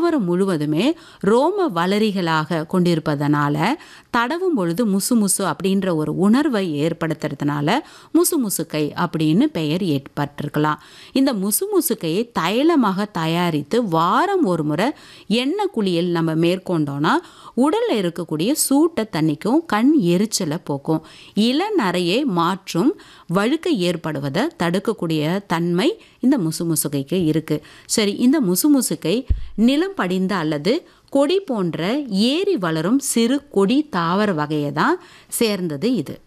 தாவரம் முழுவதுமே ரோம வளரிகளாக கொண்டிருப்பதனால தடவும் பொழுது முசு முசு அப்படின்ற ஒரு உணர்வை ஏற்படுத்துறதுனால முசு முசுக்கை அப்படின்னு பெயர் ஏற்பட்டிருக்கலாம் இந்த முசு முசுக்கையை தைலமாக தயாரித்து வாரம் ஒரு முறை எண்ணெய் குளியல் நம்ம மேற்கொண்டோன்னா உடலில் இருக்கக்கூடிய சூட்டை தண்ணிக்கும் கண் எரிச்சலை போக்கும் இளநரையை மாற்றும் வழுக்கை ஏற்படுவதை தடுக்கக்கூடிய தன்மை இந்த முசுமுசுகைக்கு இருக்குது சரி இந்த முசுமுசுக்கை நிலம் படிந்த அல்லது கொடி போன்ற ஏறி வளரும் சிறு கொடி தாவர வகையை தான் சேர்ந்தது இது